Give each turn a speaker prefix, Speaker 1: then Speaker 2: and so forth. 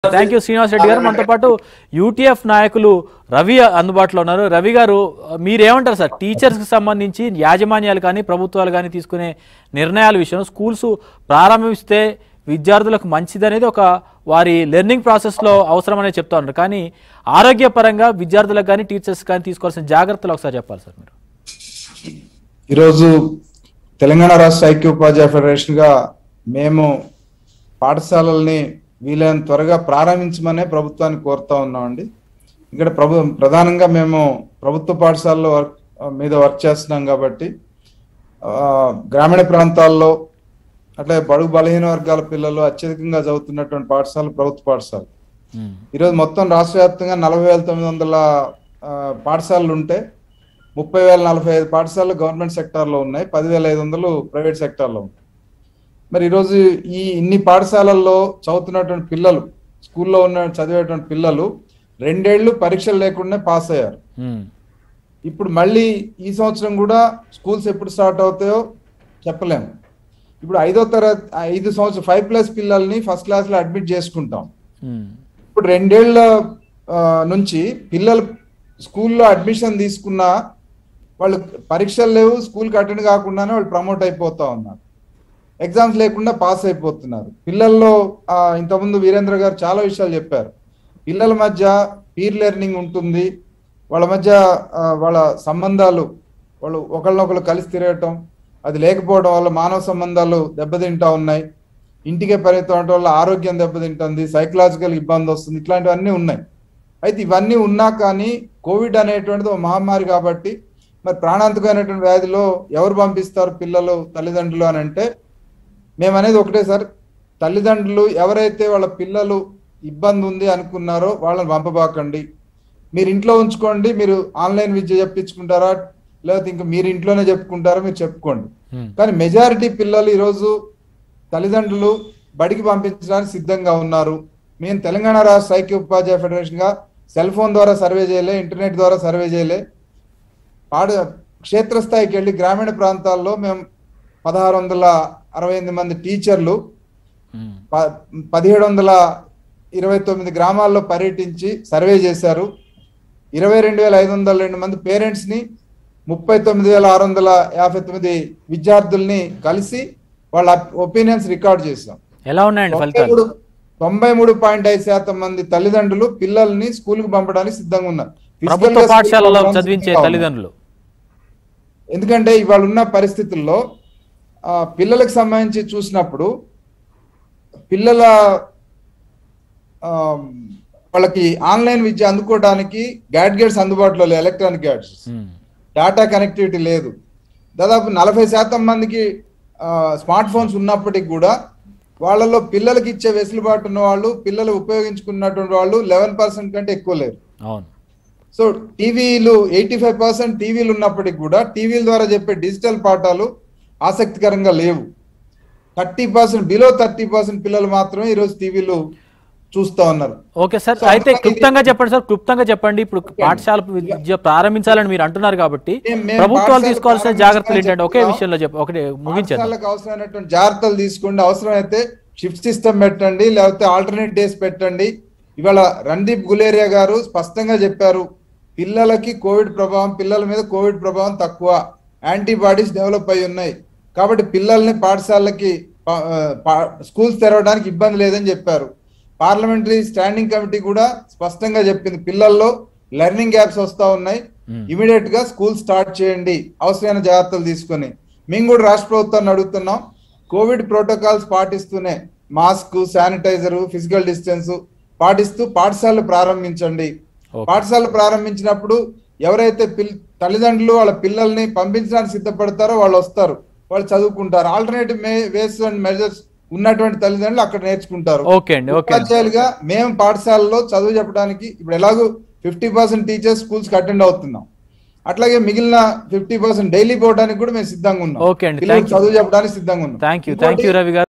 Speaker 1: Thank you Srinivas Reddy గారు మనతో పాటు యూటీఎఫ్ నాయకులు రవి అందుబాటులో ఉన్నారు రవి గారు మీరేమంటారు సార్ టీచర్స్కి సంబంధించి యాజమాన్యాలు కానీ ప్రభుత్వాలు కానీ తీసుకునే నిర్ణయాల విషయంలో స్కూల్స్ ప్రారంభిస్తే విద్యార్థులకు మంచిదనేది ఒక వారి లెర్నింగ్ ప్రాసెస్లో అవసరమనే చెప్తా ఉన్నారు కానీ ఆరోగ్యపరంగా విద్యార్థులకు కానీ టీచర్స్ కానీ తీసుకోవాల్సిన జాగ్రత్తలు ఒకసారి చెప్పాలి సార్ మీరు
Speaker 2: ఈరోజు తెలంగాణ రాష్ట్ర ఐక్య ఉపాధ్యాయ ఫెడరేషన్ గా మేము పాఠశాలల్ని వీలైనంత త్వరగా ప్రారంభించమనే ప్రభుత్వాన్ని కోరుతా ఉన్నామండి ఇక్కడ ప్రభు ప్రధానంగా మేము ప్రభుత్వ పాఠశాలలో వర్క్ మీద వర్క్ చేస్తున్నాం కాబట్టి ఆ, గ్రామీణ ప్రాంతాల్లో అట్లే బడుగు బలహీన వర్గాల పిల్లలు అత్యధికంగా చదువుతున్నటువంటి పాఠశాలలు ప్రభుత్వ పాఠశాలలు
Speaker 1: ఉమ్,
Speaker 2: ఈరోజు మొత్తం రాష్ట్ర వ్యాప్తంగా నలభై వేల తొమ్మిది వందల ఆ, పాఠశాలలు ఉంటే ముప్పై వేల నలభై ఐదు పాఠశాలలు గవర్నమెంట్ సెక్టార్లో ఉన్నాయి పదివేల ఐదు వందలు ప్రైవేట్ సెక్టార్లో ఉన్నాయి మరి ఈరోజు ఈ ఇన్ని పాఠశాలల్లో చదువుతున్నటువంటి పిల్లలు స్కూల్లో ఉన్న చదివేటువంటి పిల్లలు రెండేళ్లు పరీక్షలు లేకుండా పాస్ అయ్యారు
Speaker 1: ఉమ్,
Speaker 2: ఇప్పుడు మళ్ళీ ఈ సంవత్సరం కూడా స్కూల్స్ ఎప్పుడు స్టార్ట్ అవుతాయో చెప్పలేము ఇప్పుడు ఐదో తరగతి ఐదు సంవత్సరం ఫైవ్ ప్లస్ పిల్లల్ని ఫస్ట్ క్లాస్లో అడ్మిట్ చేసుకుంటాం
Speaker 1: ఉమ్,
Speaker 2: ఇప్పుడు రెండేళ్ల ఆ, నుంచి పిల్లలు స్కూల్లో అడ్మిషన్ తీసుకున్నా వాళ్ళు పరీక్షలు లేవు స్కూల్కి అటెండ్ కాకుండానే వాళ్ళు ప్రమోట్ అయిపోతా ఉన్నారు ఎగ్జామ్స్ లేకుండా పాస్ అయిపోతున్నారు పిల్లల్లో ఆ, ఇంతకుముందు వీరేంద్ర గారు చాలా విషయాలు చెప్పారు పిల్లల మధ్య పీర్ లెర్నింగ్ ఉంటుంది వాళ్ళ మధ్య ఆ, వాళ్ళ సంబంధాలు వాళ్ళు ఒకళ్ళనొకళ్ళు కలిసి తిరగటం అది లేకపోవడం వల్ల మానవ సంబంధాలు దెబ్బతింటా ఉన్నాయి ఇంటికే పరిమితం అవడం వల్ల ఆరోగ్యం దెబ్బతింటుంది సైకలాజికల్ ఇబ్బంది వస్తుంది ఇట్లాంటివన్నీ ఉన్నాయి అయితే ఇవన్నీ ఉన్నా కానీ కోవిడ్ అనేటువంటిది ఒక మహమ్మారి కాబట్టి మరి ప్రాణాంతకమైనటువంటి వ్యాధిలో ఎవరు పంపిస్తారు పిల్లలు తల్లిదండ్రులు అని అంటే మేము అనేది ఒకటే సార్ తల్లిదండ్రులు ఎవరైతే వాళ్ళ పిల్లలు ఇబ్బంది ఉంది అనుకున్నారో వాళ్ళని పంపబాకండి మీరు ఇంట్లో ఉంచుకోండి మీరు ఆన్లైన్ విద్య చెప్పించుకుంటారా లేకపోతే ఇంకా మీరు ఇంట్లోనే చెప్పుకుంటారా మీరు చెప్పుకోండి
Speaker 1: ఉమ్.
Speaker 2: కానీ మెజారిటీ పిల్లలు ఈరోజు తల్లిదండ్రులు బడికి పంపించడానికి సిద్ధంగా ఉన్నారు మేము తెలంగాణ రాష్ట్ర ఐక్య ఉపాధ్యాయ ఫెడరేషన్ గా సెల్ ఫోన్ ద్వారా సర్వే చేయలే ఇంటర్నెట్ ద్వారా సర్వే చేయలే పాడ క్షేత్రస్థాయికి వెళ్ళి గ్రామీణ ప్రాంతాల్లో మేము పదహారు వందల అరవై ఎనిమిది మంది టీచర్లు
Speaker 1: ఉమ్.
Speaker 2: ప- పదిహేడు వందల ఇరవై తొమ్మిది గ్రామాల్లో పర్యటించి సర్వే చేశారు ఇరవై రెండు వేల ఐదు వందల రెండు మంది పేరెంట్స్ ని ముప్పై తొమ్మిది వేల ఆరు వందల యాభై తొమ్మిది విద్యార్థుల్ని కలిసి వాళ్ళ ఒపీనియన్స్ రికార్డ్ చేశాం
Speaker 1: ఎలా ఉన్నాయండి
Speaker 2: తొంభై
Speaker 1: ఫలితాలు
Speaker 2: మూడు తొంభై మూడు పాయింట్ ఐదు శాతం మంది తల్లిదండ్రులు పిల్లల్ని స్కూల్ కు పంపడానికి సిద్ధంగా ఉన్నారు Physical
Speaker 1: ప్రభుత్వ
Speaker 2: గా school
Speaker 1: పాఠశాలలో
Speaker 2: పంపడానికి
Speaker 1: చదివించే
Speaker 2: సిద్ధంగా ఉన్నారు.
Speaker 1: తల్లిదండ్రులు
Speaker 2: ఎందుకంటే ఇవాళ ఉన్న పరిస్థితుల్లో ఆ, పిల్లలకు సంబంధించి చూసినప్పుడు పిల్లల ఆ, వాళ్ళకి ఆన్లైన్ విద్య అందుకోవడానికి గ్యాడ్గెట్స్ అందుబాటులో లేవు ఎలక్ట్రానిక్ గ్యాడ్జెట్స్
Speaker 1: ఉమ్,
Speaker 2: డాటా కనెక్టివిటీ లేదు దాదాపు నలభై శాతం మందికి స్మార్ట్ ఫోన్స్ ఉన్నప్పటికీ కూడా వాళ్ళలో పిల్లలకి ఇచ్చే వెసులుబాటు ఉన్న వాళ్ళు పిల్లలు ఉపయోగించుకున్నటువంటి వాళ్ళు లెవెన్ పర్సెంట్ కంటే ఎక్కువ లేరు
Speaker 1: అవును
Speaker 2: సో టీవీలు ఎయిటీ ఫైవ్ పర్సెంట్ టీవీలు ఉన్నప్పటికీ కూడా టీవీల ద్వారా చెప్పే డిజిటల్ పాఠాలు ఆసక్తికరంగా లేవు thirty percent below thirty percent పిల్లలు మాత్రమే ఈరోజు టీవీలు చూస్తా ఉన్నారు
Speaker 1: ఓకే సార్
Speaker 2: సో
Speaker 1: అయితే
Speaker 2: అందుకని
Speaker 1: క్లుప్తంగా చెప్పండి సార్ క్లుప్తంగా చెప్పండి ఇప్పుడు పాఠశాల విద్య ప్రారంభించాలని మీరు అంటున్నారు కాబట్టి
Speaker 2: మేం- మేం
Speaker 1: ప్రభుత్వాలు
Speaker 2: పాఠశాల
Speaker 1: తీసుకోవాల్సిన జాగ్రత్తలు ఏంటంటే ఒకే
Speaker 2: చెప్తున్నాం.
Speaker 1: విషయంలో చెప్ప ఒకటి ముగించండి
Speaker 2: పాఠశాలకు అవసరమైనటువంటి జాగ్రత్తలు తీసుకోండి అవసరమైతే షిఫ్ట్ సిస్టమ్ పెట్టండి లేకపోతే ఆల్టర్నేట్ డేస్ పెట్టండి ఇవాళ రణదీప్ గులేరియా గారు స్పష్టంగా చెప్పారు పిల్లలకి కోవిడ్ ప్రభావం పిల్లల మీద కోవిడ్ ప్రభావం తక్కువ యాంటీబాడీస్ డెవలప్ అయి ఉన్నాయి కాబట్టి పిల్లల్ని పాఠశాలకి పా- పా- స్కూల్స్ తెరవడానికి ఇబ్బంది లేదని చెప్పారు పార్లమెంటరీ స్టాండింగ్ కమిటీ కూడా స్పష్టంగా చెప్పింది పిల్లల్లో లెర్నింగ్ గ్యాప్స్ వస్తా ఉన్నాయి
Speaker 1: Hmm.
Speaker 2: ఇమీడియట్ గా స్కూల్ స్టార్ట్ చేయండి అవసరమైన జాగ్రత్తలు తీసుకొని మేము కూడా రాష్ట్ర ప్రభుత్వాన్ని అడుగుతున్నాం కోవిడ్ ప్రోటోకాల్స్ పాటిస్తూనే మాస్క్ శానిటైజర్ ఫిజికల్ డిస్టెన్స్ పాటిస్తూ పాఠశాలలు ప్రారంభించండి
Speaker 1: Okay.
Speaker 2: పాఠశాలలు ప్రారంభించినప్పుడు ఎవరైతే పిల్ తల్లిదండ్రులు వాళ్ళ పిల్లల్ని పంపించడానికి సిద్ధపడతారో వాళ్ళు వస్తారు వాళ్ళు చదువుకుంటారు ఆల్టర్నేటివ్ వేస్ అండ్ మెజర్స్ ఉన్నటువంటి తల్లిదండ్రులు అక్కడ నేర్చుకుంటారు
Speaker 1: ఓకే అండి ఓకే అండి
Speaker 2: ఉపాధ్యాయులుగా మేము పాఠశాలలో చదువు చెప్పడానికి ఇప్పుడు ఎలాగో ఫిఫ్టీ పర్సెంట్ టీచర్స్ స్కూల్స్ కి అటెండ్ అవుతున్నాం అట్లాగే మిగిలిన ఫిఫ్టీ పర్సెంట్ డైలీ పోవడానికి కూడా మేము సిద్ధంగా ఉన్నాం
Speaker 1: ఓకే అండి,
Speaker 2: పిల్లలకు
Speaker 1: thank you.
Speaker 2: చదువు చెప్పడానికి సిద్ధంగా ఉన్నాం
Speaker 1: thank you thank you Ravi గారు